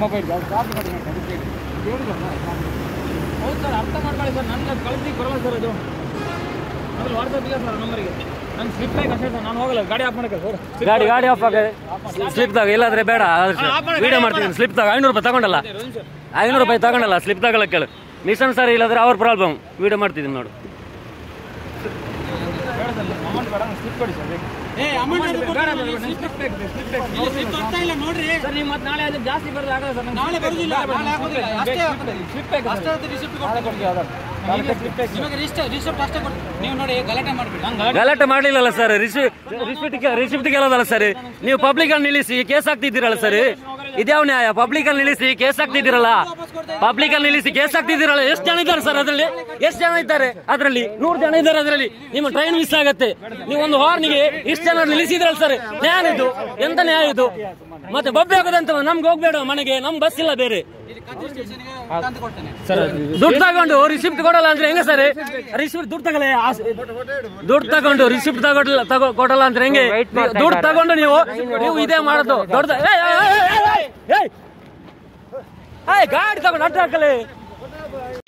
mobile copy ಕಡಿಮೆ ಅದಕ್ಕೆ ಹೇಳಿದ್ರಲ್ಲ ಹೌದು ಸರ್ ಅರ್ಥ ಮಾಡ್ಕೊಳ್ಳಿ ಸರ್ ನನ್ನ ಕಳಿಸ್ಲಿಕ್ಕೆ ಬರಲ್ಲ ಸರ್ ಅದು ಅದ್ರಲ್ಲಿ ವಾಟ್ಸಪ್ ಇಲ್ಲ ಸರ್ ನಂಬರಿಗೆ ನನ್ನ ಸ್ಲಿಪ್ ಬ್ಯಾಗ್ ಅಷ್ಟೇ ಸರ್ ನಾನು ಹೋಗಲ್ಲ ಗಾಡಿ ಆಫ್ ಮಾಡಕ್ಕೆ ಸರ್ ಗಾಡಿ ಗಾಡಿ ಆಫ್ ಆಗ ಸ್ಲಿಪ್ ದಾಗ ಇಲ್ಲಾಂದ್ರೆ ಬೇಡ ವಿಡಿಯೋ ಮಾಡ್ತೀನಿ ಸ್ಲಿಪ್ ದಾಗ ಐನೂರು ರೂಪಾಯಿ ತಗೊಂಡಲ್ಲ ಐನೂರು ರೂಪಾಯಿ ತಗೊಂಡಲ್ಲ ಸ್ಲಿಪ್ ತಗೊಳ್ಳ ಕೇಳು ಮಿಷನ್ ಸರ್ ಇಲ್ಲಾಂದ್ರೆ ಅವ್ರ ಪ್ರಾಬ್ಲಮ್ ವಿಡಿಯೋ ಮಾಡ್ತಿದ್ದೀನಿ ನೋಡು ಬೇಡ ಸರ್ ಅಮೌಂಟ್ ಬೇಡ ಸ್ಲಿಪ್ ಕೊಡಿ ಸರ್ ಬೇಕು ಏ ಅಮೌಂಟ್ ಬೇಡ ಬೇಡ ಸ್ಲಿಪ್ ಬೇಕು ಸ್ಲಿಪ್ ಬೇಕು ಬರ್ತಾ ಇಲ್ಲ ನೋಡ್ರಿ ಸರ್ ನೀವು ಮತ್ತೆ ನಾಳೆ ಅದು ಜಾಸ್ತಿ ಬರೋದು ಆಗಲ್ಲ ಸರ್ ನಾಳೆ ಬರುದಿಲ್ಲ ನಾಳೆ ಆಗೋದಿಲ್ಲ ಅಷ್ಟೇ ಸ್ಲಿಪ್ ಬೇಕು ಅಷ್ಟೇ ಅದು ರಿಸಿಪ್ಟ್ ನಾಳೆ ಕೊಡ್ತೀವಿ ಆಧಾರ್ ನಾಳೆ ಸ್ಲಿಪ್ ಬೇಕು ನಿಮಗೆ ರಿಸಿಪ್ಟ್ ರಿಸಿಪ್ಟ್ ಅಷ್ಟೇ ಕೊಡಿ ನೀವು ನೋಡಿ ಗಲಾಟೆ ಮಾಡ್ಬೇಡಿ ನಂಗೆ ಗಲಾಟೆ ಮಾಡಲಿಲ್ಲಲ್ಲ ಸರ್ ರಿಸಿಪ್ಟ್ ರಿಸಿಪ್ಟ್ ಕೇಳೋದಲ್ಲ ಸರ್ ನೀವು ಪಬ್ಲಿಕ್ ಅಲ್ಲಿ ನಿಲ್ಲಿಸಿ ಕೇಸ್ ಹಾಕ್ತಿದ್ದೀರಲ್ಲ ಸರ್ ಇದ್ಯಾವ ನ್ಯಾಯ ಪಬ್ಲಿಕ್ ಅಲ್ಲಿ ನಿಲ್ಲಿಸಿ ಕೇಸ್ ಹಾಕ್ತಿದ್ದೀರಲ್ಲ ಪಬ್ಲಿಕ್ ಅಲ್ಲಿ ನಿಲ್ಲಿಸಿ ಕೇಸ್ ಹಾಕ್ತಿದ್ದೀರಲ್ಲ ಎಷ್ಟು ಜನ ಇದ್ದಾರೆ ಸರ್ ಅದರಲ್ಲಿ ಎಷ್ಟು ಜನ ಇದ್ದಾರೆ ಅದರಲ್ಲಿ ನೂರು ಜನ ಇದ್ದಾರೆ ಅದರಲ್ಲಿ ನಿಮ್ಮ ಟ್ರೈನ್ ಮಿಸ್ ಆಗುತ್ತೆ ನೀವು ಒಂದು ಹಾರ್ನಿಗೆ ಇಷ್ಟು ಜನ ನಿಲ್ಲಿಸಿದ್ರಲ್ಲ ಸರ್ ನ್ಯಾಯ ಇದು ಎಂತ ನ್ಯಾಯ ಇದು ಮತ್ತೆ ಬಬ್ಬೆ ಆಗೋದಂತ ನಮ್ಗೆ ಹೋಗ್ಬೇಡ ಮನೆಗೆ ನಮ್ ಬಸ್ ಇಲ್ಲ ಬೇರೆ ಇಲ್ಲಿ ಕದ್ರಿ ಸ್ಟೇಷನ್ಗೆ ತಂದು ಕೊಡ್ತೇನೆ ದುಡ್ಡು ತಗೊಂಡು ರಿಸಿಪ್ಟ್ ಕೊಡಲ್ಲ ಅಂದ್ರೆ ಹೆಂಗೆ ಸರ್ ರಿಸಿಪ್ಟ್ ದುಡ್ಡು ತಗೊಳ್ಳಿ ಆಸ್- ದುಡ್ಡು ತಗೊಂಡು ರಿಸಿಪ್ಟ್ ತಗೊಳ್ಳ ತಗೋ ಕೊಡಲ್ಲ ಅಂದ್ರೆ ಹೆಂಗೆ ದುಡ್ಡು ತಗೊಂಡು ನೀವು ನೀವು ಇದೇ ಮಾಡೋದು ದೊಡ್ಡ ಏಯ್, ಏಯ್, ಏಯ್, ಏಯ್, ಏಯ್, ಏಯ್, ಗಾಡಿ ತಗೊಂಡು ಅಡ್ಡ ಹಾಕಲಿ